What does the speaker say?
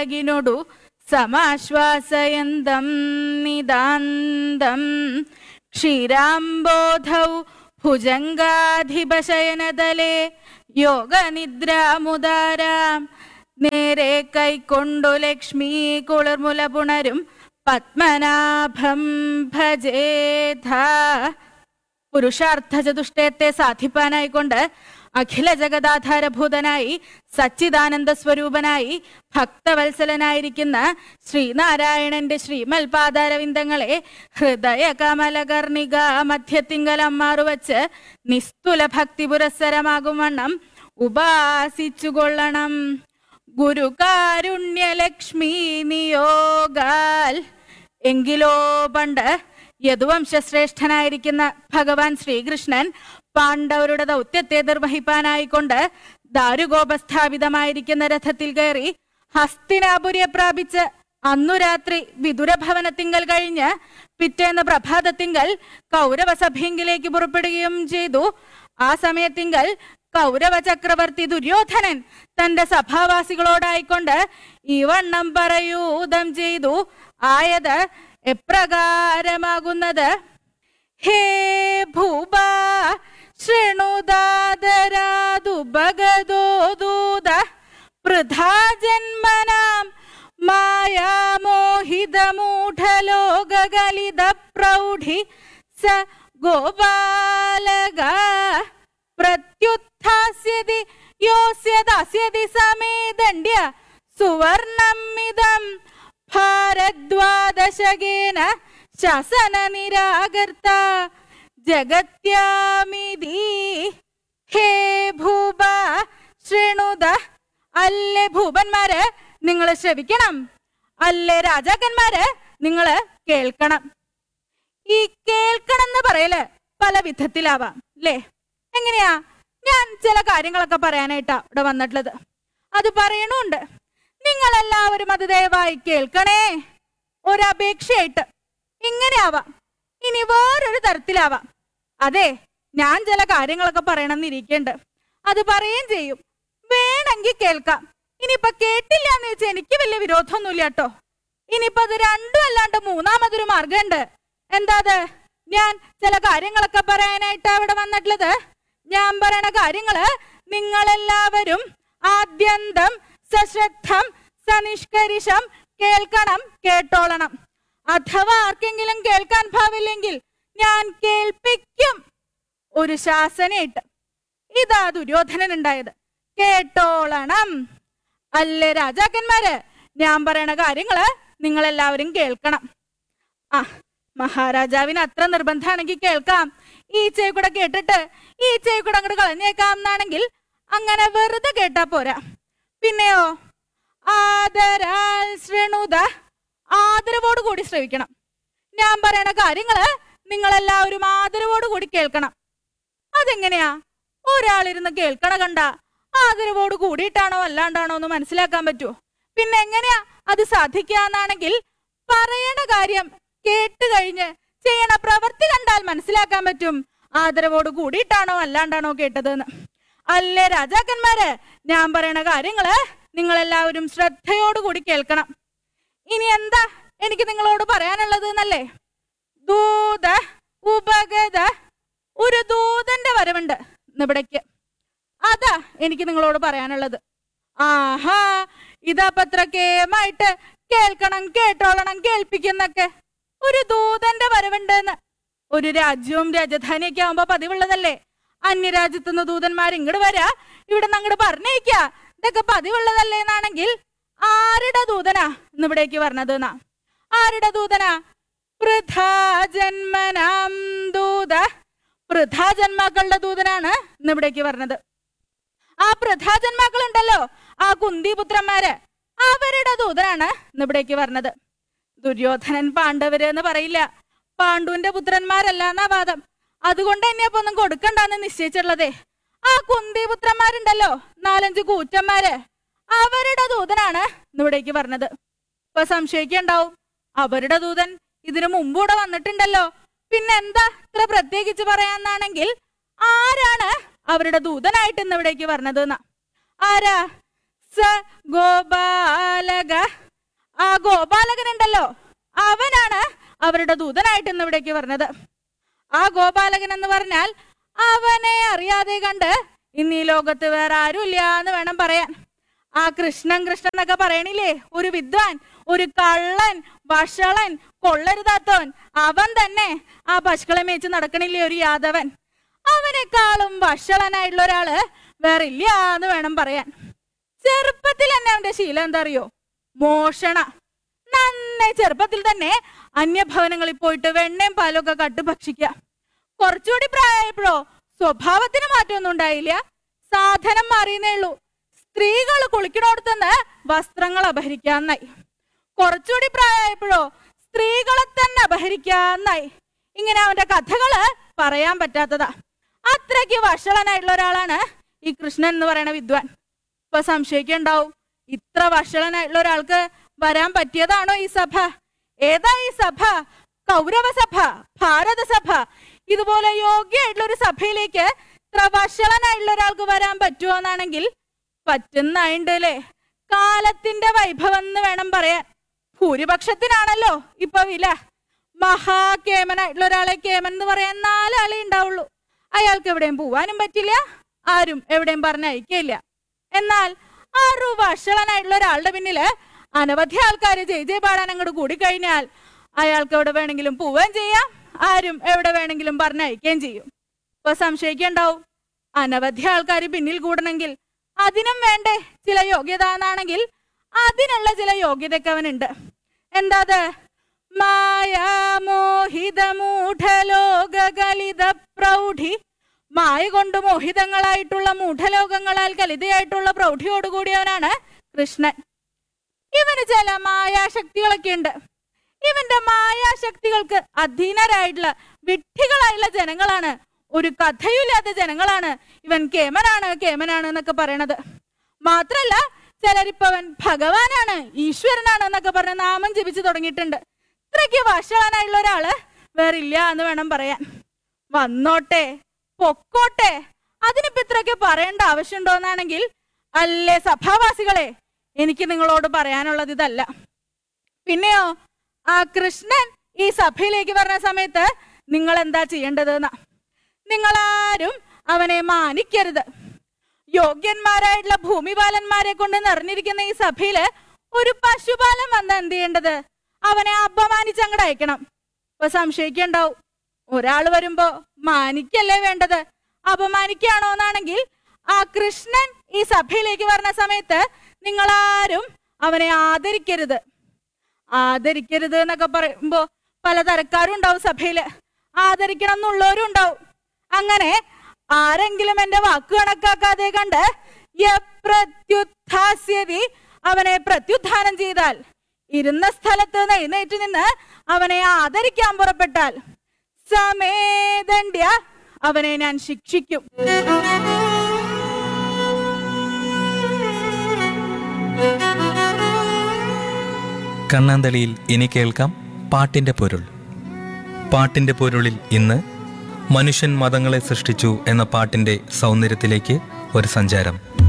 ചിറകിനൊടു സമാശ്വാസയന്തം നിതാന്തം ക്ഷീരാംബോധൗ ഭുജംഗാധിപശയനതലേ യോഗനിദ്രാമുദാരാം നേരെ കൈക്കൊണ്ടു ലക്ഷ്മി കുളിർമുല പുണരും പത്മനാഭം ഭജേധ പുരുഷാർത്ഥ ചതുഷ്ടയത്തെ സാധിപ്പാനായിക്കൊണ്ട് അഖില ജഗദാധാരഭൂതനായി സച്ചിദാനന്ദ സ്വരൂപനായി ഭക്തവത്സലനായിരിക്കുന്ന ശ്രീനാരായണന്റെ ശ്രീമൽ പാദാരവിന്ദങ്ങളെ ഹൃദയ കമലകർണിക മധ്യത്തിങ്കലമ്മാറുവച്ച് നിസ്തുല ഭക്തി പുരസ്സരമാകും വണ്ണം ഉപാസിച്ചുകൊള്ളണം ഗുരുകാരുണ്യലക്ഷ്മി നിയോഗാൽ എങ്കിലോ പണ്ട് യദുവംശശ്രേഷ്ഠനായിരിക്കുന്ന ഭഗവാൻ ശ്രീകൃഷ്ണൻ പാണ്ഡവരുടെ ദൗത്യത്തെ നിർവഹിപ്പാനായിക്കൊണ്ട് ദാരുഗോപസ്ഥാപിതമായിരിക്കുന്ന രഥത്തിൽ കയറി ഹസ്തിനാപുരിയെ പ്രാപിച്ച് അന്നു രാത്രി വിദുരഭവനത്തിങ്കൽ കഴിഞ്ഞ് പിറ്റേന്ന് പ്രഭാതത്തിങ്കൽ കൗരവ സഭയെങ്കിലേക്ക് പുറപ്പെടുകയും ചെയ്തു ആ സമയത്തിങ്കൽ കൗരവ ചക്രവർത്തി ദുര്യോധനൻ തന്റെ സഭാവാസികളോടായിക്കൊണ്ട് ഈ വണ്ണം പറയൂതം ചെയ്തു ആയത് എപ്രകാരമാകുന്നത് ഹേ ഭൂപ ശൃണുദാദരാതു ഭഗതോദൂത വൃഥാ ജന്മനാം മായാമോഹിതമൂഢലോകകലിത പ്രൗഢി സ ഗോപാലക പ്രത്യുത്ഥാസ്യതി യോസ്യ ദാസ്യതി സമേ ദണ്ഡ്യ സുവർണമിതം ഭാരദ്വാദശകേന ശസന നിരാകർത്ത ജഗത്യാമിതി ഹേ ഭൂപ ശൃണുത അല്ലേ ഭൂപന്മാര് നിങ്ങൾ ശ്രവിക്കണം അല്ലേ രാജാക്കന്മാര് നിങ്ങൾ കേൾക്കണം ഈ കേൾക്കണം എന്ന് പറയല് പല വിധത്തിലാവാം അല്ലേ എങ്ങനെയാ ഞാൻ ചില കാര്യങ്ങളൊക്കെ പറയാനായിട്ടാ ഇവിടെ വന്നിട്ടുള്ളത് അത് പറയണുണ്ട് നിങ്ങൾ എല്ലാവരും അത് ദയവായി കേൾക്കണേ ഒരപേക്ഷയായിട്ട് ഇങ്ങനെ ആവാം ഇനി വേറൊരു തരത്തിലാവാം അതെ ഞാൻ ചില കാര്യങ്ങളൊക്കെ പറയണമെന്ന് ഇരിക്കണ്ട് അത് പറയുകയും ചെയ്യും വേണമെങ്കിൽ കേൾക്കാം ഇനിയിപ്പൊ കേട്ടില്ല എന്ന് വെച്ചാൽ എനിക്ക് വലിയ വിരോധമൊന്നുമില്ല കേട്ടോ ഇനിയിപ്പൊ അത് രണ്ടും അല്ലാണ്ട് മൂന്നാമതൊരു മാർഗമുണ്ട് എന്താ അത് ഞാൻ ചില കാര്യങ്ങളൊക്കെ പറയാനായിട്ട് അവിടെ വന്നിട്ടുള്ളത് ഞാൻ പറയണ കാര്യങ്ങള് നിങ്ങളെല്ലാവരും ആദ്യന്തം സശ്രദ്ധം സനിഷ്കരിഷം കേൾക്കണം കേട്ടോളണം അഥവാ ആർക്കെങ്കിലും കേൾക്കാൻ ഭാവില്ലെങ്കിൽ ഞാൻ കേൾപ്പിക്കും ഒരു ശാസനയിട്ട് ഇതാ ദുര്യോധനൻ ഉണ്ടായത് കേട്ടോളണം അല്ലേ രാജാക്കന്മാര് ഞാൻ പറയണ കാര്യങ്ങള് നിങ്ങളെല്ലാവരും കേൾക്കണം ആ മഹാരാജാവിന് അത്ര നിർബന്ധമാണെങ്കിൽ കേൾക്കാം ഈ ചെവി കൂടെ കേട്ടിട്ട് ഈ ചെവി കൂടെ അങ്ങോട്ട് കളഞ്ഞേക്കാം എന്നാണെങ്കിൽ അങ്ങനെ വെറുതെ കേട്ടാ പോരാ പിന്നെയോ ആദരാൽ ശ്രേണുത ആദരവോട് കൂടി ശ്രവിക്കണം ഞാൻ പറയണ കാര്യങ്ങള് നിങ്ങളെല്ലാവരും ആദരവോട് കൂടി കേൾക്കണം അതെങ്ങനെയാ ഒരാളിരുന്ന് കേൾക്കണ കണ്ട ആദരവോട് കൂടിയിട്ടാണോ അല്ലാണ്ടാണോ എന്ന് മനസ്സിലാക്കാൻ പറ്റുമോ പിന്നെ എങ്ങനെയാ അത് സാധിക്കാന്നാണെങ്കിൽ പറയണ കാര്യം കേട്ട് കഴിഞ്ഞ് ചെയ്യണ പ്രവൃത്തി കണ്ടാൽ മനസ്സിലാക്കാൻ പറ്റും ആദരവോട് കൂടിയിട്ടാണോ അല്ലാണ്ടാണോ കേട്ടതെന്ന് അല്ലേ രാജാക്കന്മാര് ഞാൻ പറയണ കാര്യങ്ങള് നിങ്ങളെല്ലാവരും ശ്രദ്ധയോടുകൂടി കേൾക്കണം ഇനി എന്താ എനിക്ക് നിങ്ങളോട് പറയാനുള്ളത് എന്നല്ലേ ദൂത ഉപഗത ഒരു ദൂതന്റെ വരവുണ്ട് ഇന്നിവിടേക്ക് അതാ എനിക്ക് നിങ്ങളോട് പറയാനുള്ളത് ആഹാ ഇതാ പത്രക്കേമായിട്ട് കേൾക്കണം കേട്ടോളണം കേൾപ്പിക്കുന്നൊക്കെ ഒരു ദൂതന്റെ വരവുണ്ടെന്ന് ഒരു രാജ്യവും രാജധാനിയൊക്കെ ആവുമ്പോ പതിവുള്ളതല്ലേ അന്യരാജ്യത്തു നിന്ന് ദൂതന്മാർ ഇങ്ങോട്ട് വരാ ഇവിടെ നിന്ന് അങ്ങോട്ട് പറഞ്ഞേക്ക ഇതൊക്കെ പതിവുള്ളതല്ലേ എന്നാണെങ്കിൽ ആരുടെ ദൂതനാ ഇന്നിവിടേക്ക് പറഞ്ഞത് എന്നാ ആരുടെ ദൂതനാ വൃഥാജന്മനാം ദൂത വൃഥാജന്മാക്കളുടെ ദൂതനാണ് ഇന്നിവിടേക്ക് പറഞ്ഞത് ആ പ്രധാജന്മാക്കൾ ഉണ്ടല്ലോ ആ കുന്തിപുത്രന്മാര് അവരുടെ ദൂതനാണ് ഇന്നിവിടേക്ക് പറഞ്ഞത് ദുര്യോധനൻ പാണ്ഡവര് എന്ന് പറയില്ല പാണ്ഡുവിന്റെ പുത്രന്മാരല്ല എന്നാ വാദം അതുകൊണ്ട് തന്നെ അപ്പൊ ഒന്നും കൊടുക്കണ്ടെന്ന് നിശ്ചയിച്ചിട്ടുള്ളതേ ആ കുന്തിപുത്രന്മാരുണ്ടല്ലോ നാലഞ്ച് കൂറ്റന്മാര് അവരുടെ ദൂതനാണ് ഇന്നിവിടേക്ക് പറഞ്ഞത് ഇപ്പൊ സംശയിക്കണ്ടാവും അവരുടെ ദൂതൻ ഇതിനു മുമ്പ് ഇവിടെ വന്നിട്ടുണ്ടല്ലോ പിന്നെ എന്താ ഇത്ര പ്രത്യേകിച്ച് പറയാന്നാണെങ്കിൽ ആരാണ് അവരുടെ ദൂതനായിട്ട് ഇന്ന് ഇവിടേക്ക് പറഞ്ഞത് എന്നാ ആരാ സ ഗോപാലക ആ ഗോപാലകൻ ഉണ്ടല്ലോ അവനാണ് അവരുടെ ദൂതനായിട്ട് ഇന്ന് ഇവിടേക്ക് പറഞ്ഞത് ആ ഗോപാലകൻ എന്ന് പറഞ്ഞാൽ അവനെ അറിയാതെ കണ്ട് ഇന്ന് ഈ ലോകത്ത് വേറെ ആരുമില്ല എന്ന് വേണം പറയാൻ ആ കൃഷ്ണൻ കൃഷ്ണൻ എന്നൊക്കെ പറയണില്ലേ ഒരു വിദ്വാൻ ഒരു കള്ളൻ വഷളൻ കൊള്ളരുതാത്തവൻ അവൻ തന്നെ ആ പശുക്കളെ മേച്ച് നടക്കണില്ലേ ഒരു യാദവൻ അവനേക്കാളും വഷളനായിട്ടുള്ള ഒരാള് വേറെ ഇല്ല എന്ന് വേണം പറയാൻ ചെറുപ്പത്തിൽ തന്നെ അവന്റെ ശീലം എന്താ അറിയോ മോഷണ നന്നായി ചെറുപ്പത്തിൽ തന്നെ അന്യഭവനങ്ങളിൽ പോയിട്ട് വെണ്ണയും പാലും ഒക്കെ കട്ട് ഭക്ഷിക്കുക കുറച്ചുകൂടി പ്രായമായപ്പോഴോ സ്വഭാവത്തിന് മാറ്റമൊന്നും ഉണ്ടായില്ല സാധനം മാറിയെന്നേ ഉള്ളൂ സ്ത്രീകൾ കുളിക്കണോടത്തുനിന്ന് വസ്ത്രങ്ങൾ അപഹരിക്കാന്നായി കുറച്ചുകൂടി പ്രായമായപ്പോഴോ സ്ത്രീകളെ തന്നെ അപഹരിക്കാന്നായി ഇങ്ങനെ അവന്റെ കഥകള് പറയാൻ പറ്റാത്തതാ അത്രയ്ക്ക് വഷളനായിട്ടുള്ള ഒരാളാണ് ഈ കൃഷ്ണൻ എന്ന് പറയുന്ന വിദ്വാൻ ഇപ്പൊ സംശയിക്കുണ്ടാവും ഇത്ര വഷളനായിട്ടുള്ള ഒരാൾക്ക് വരാൻ പറ്റിയതാണോ ഈ സഭ ഏതാ ഈ സഭ കൗരവ സഭ ഭാരത സഭ ഇതുപോലെ യോഗ്യമായിട്ടുള്ള ഒരു സഭയിലേക്ക് ഇത്ര വഷളനായിട്ടുള്ള ഒരാൾക്ക് വരാൻ പറ്റുമോ എന്നാണെങ്കിൽ പറ്റുന്നുണ്ട് അല്ലേ കാലത്തിന്റെ വൈഭവം എന്ന് വേണം പറയാൻ ഭൂരിപക്ഷത്തിനാണല്ലോ ഇപ്പൊ വില മഹാകേമനായിട്ടുള്ള ഒരാളെ കേമൻ എന്ന് പറയാൻ നാലാളേ ഉണ്ടാവുള്ളൂ അയാൾക്ക് എവിടെയും പോവാനും പറ്റില്ല ആരും എവിടെയും പറഞ്ഞയക്കില്ല എന്നാൽ ആറു വഷളനായിട്ടുള്ള ഒരാളുടെ പിന്നില് അനവധി ആൾക്കാർ ജയ് ജയ് പാടാൻ അങ്ങോട്ട് കൂടിക്കഴിഞ്ഞാൽ അയാൾക്ക് എവിടെ വേണമെങ്കിലും പോവുകയും ചെയ്യാം ആരും എവിടെ വേണമെങ്കിലും പറഞ്ഞയക്കുകയും ചെയ്യും ഇപ്പൊ സംശയിക്കണ്ടാവും അനവധി ആൾക്കാർ പിന്നിൽ കൂടണമെങ്കിൽ അതിനും വേണ്ടേ ചില യോഗ്യത എന്നാണെങ്കിൽ അതിനുള്ള ചില യോഗ്യതയൊക്കെ അവനുണ്ട് എന്താ അത് മായാമോഹിതമൂഢലോകലിത പ്രൗഢി മായ കൊണ്ട് മോഹിതങ്ങളായിട്ടുള്ള മൂഢലോകങ്ങളാൽ കലിതയായിട്ടുള്ള പ്രൗഢിയോടുകൂടിയവനാണ് കൃഷ്ണൻ ഇവന് ചില മായാശക്തികളൊക്കെ ഉണ്ട് ഇവന്റെ മായാശക്തികൾക്ക് അധീനരായിട്ടുള്ള വിഡ്ഢികളായിട്ടുള്ള ജനങ്ങളാണ് ഒരു കഥയുമില്ലാത്ത ജനങ്ങളാണ് ഇവൻ കേമനാണ് കേമനാണ് എന്നൊക്കെ പറയണത് മാത്രല്ല ചിലരിപ്പോ അവൻ ഭഗവാനാണ് ഈശ്വരനാണ് എന്നൊക്കെ പറഞ്ഞ് നാമം ജപിച്ചു തുടങ്ങിയിട്ടുണ്ട് ഇത്രയ്ക്ക് വഷളനായിട്ടുള്ള ഒരാള് വേറില്ല എന്ന് വേണം പറയാൻ വന്നോട്ടെ പൊക്കോട്ടെ അതിനിപ്പോ ഇത്രയൊക്കെ പറയേണ്ട ആവശ്യമുണ്ടോ എന്നാണെങ്കിൽ അല്ലേ സഭാവാസികളെ എനിക്ക് നിങ്ങളോട് പറയാനുള്ളത് ഇതല്ല പിന്നെയോ ആ കൃഷ്ണൻ ഈ സഭയിലേക്ക് വരുന്ന സമയത്ത് നിങ്ങൾ എന്താ ചെയ്യേണ്ടത് എന്നാ നിങ്ങളാരും അവനെ മാനിക്കരുത് യോഗ്യന്മാരായിട്ടുള്ള ഭൂമിപാലന്മാരെ കൊണ്ട് നിറഞ്ഞിരിക്കുന്ന ഈ സഭയില് ഒരു പശുപാലൻ വന്ന് എന്ത് ചെയ്യേണ്ടത് അവനെ അപമാനിച്ച് അങ്ങോട്ട് അയക്കണം ഇപ്പൊ സംശയിക്കണ്ടാവും ഒരാൾ വരുമ്പോ മാനിക്കല്ലേ വേണ്ടത് അപമാനിക്കാണോ എന്നാണെങ്കിൽ ആ കൃഷ്ണൻ ഈ സഭയിലേക്ക് വരുന്ന സമയത്ത് നിങ്ങളാരും അവനെ ആദരിക്കരുത് ആദരിക്കരുത് എന്നൊക്കെ പറയുമ്പോ പലതരക്കാരും ഉണ്ടാവും സഭയില് ആദരിക്കണം എന്നുള്ളവരും ഉണ്ടാവും അങ്ങനെ ആരെങ്കിലും എന്റെ വാക്ക് കണക്കാക്കാതെ കണ്ട് യപ്രത്യുത്ഥാസ്യതി അവനെ പ്രത്യുത്ഥാനം ചെയ്താൽ ഇരുന്ന സ്ഥലത്ത് നിന്ന് എഴുന്നേറ്റ് നിന്ന് അവനെ ആദരിക്കാൻ പുറപ്പെട്ടാൽ സമേദണ്ഡ്യ അവനെ ഞാൻ ശിക്ഷിക്കും കണ്ണാന്തളിയിൽ ഇനി കേൾക്കാം പാട്ടിന്റെ പൊരുൾ പാട്ടിന്റെ പൊരുളിൽ ഇന്ന് മനുഷ്യൻ മതങ്ങളെ സൃഷ്ടിച്ചു എന്ന പാട്ടിന്റെ സൗന്ദര്യത്തിലേക്ക് ഒരു സഞ്ചാരം